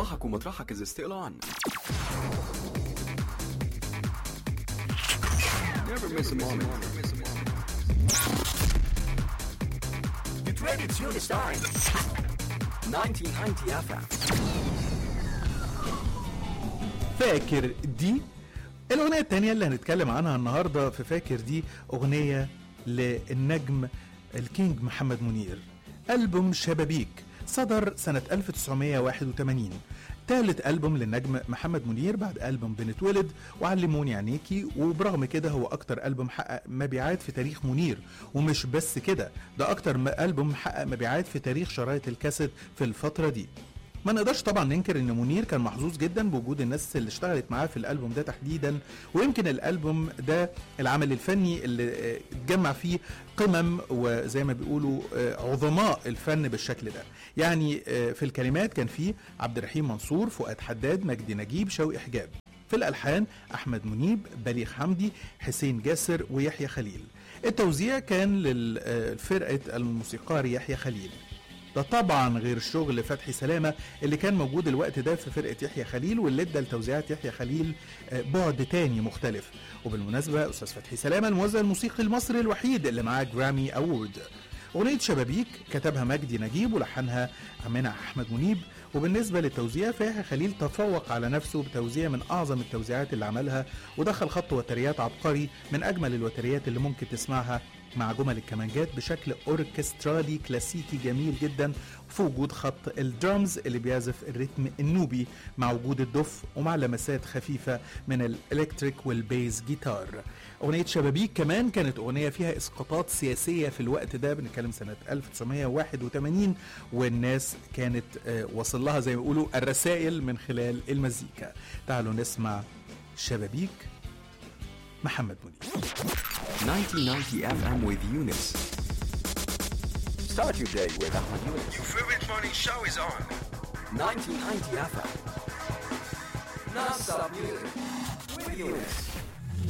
صباحك ومطرحك إذا استقلان Never miss a moment. Get ready to tune start. 1990 FM. فاكر دي الأغنية التانية اللي هنتكلم عنها النهاردة في فاكر دي أغنية للنجم الكينج محمد منير ألبوم شبابيك صدر سنة 1981 تالت ألبوم للنجم محمد منير بعد ألبوم بنتولد وعلموني عينيكي وبرغم كده هو أكتر ألبوم حقق مبيعات في تاريخ منير ومش بس كده ده أكتر م- ألبوم حقق مبيعات في تاريخ شرايط الكاسيت في الفترة دي ما نقدرش طبعا ننكر ان منير كان محظوظ جدا بوجود الناس اللي اشتغلت معاه في الالبوم ده تحديدا ويمكن الالبوم ده العمل الفني اللي آه، اتجمع فيه قمم وزي ما بيقولوا آه، عظماء الفن بالشكل ده يعني آه، في الكلمات كان فيه عبد الرحيم منصور فؤاد حداد مجدي نجيب شوقي حجاب في الالحان احمد منيب بليغ حمدي حسين جاسر ويحيى خليل التوزيع كان لفرقه الموسيقار يحيى خليل ده طبعا غير شغل فتحي سلامه اللي كان موجود الوقت ده في فرقه يحيى خليل واللي ادى لتوزيعات يحيى خليل آه، بعد تاني مختلف وبالمناسبه استاذ فتحي سلامه الموزع الموسيقي المصري الوحيد اللي معاه جرامي اوورد أغنية شبابيك كتبها مجدي نجيب ولحنها عمنا أحمد منيب وبالنسبة للتوزيع فيحيى خليل تفوق على نفسه بتوزيع من أعظم التوزيعات اللي عملها ودخل خط وتريات عبقري من أجمل الوتريات اللي ممكن تسمعها مع جمل الكمانجات بشكل أوركسترالي كلاسيكي جميل جدا في وجود خط الدرامز اللي بيعزف الريتم النوبي مع وجود الدف ومع لمسات خفيفة من الإلكتريك والبيز جيتار أغنية شبابيك كمان كانت أغنية فيها إسقاطات سياسية في الوقت ده بنتكلم سنة 1981 والناس كانت آه، وصل لها زي ما بيقولوا الرسائل من خلال المزيكا تعالوا نسمع شبابيك محمد منير 1990 FM with Eunice. Start your day with Ahmed Yunus. Your favorite morning show is on. 1990 FM. Non-stop music with Eunice.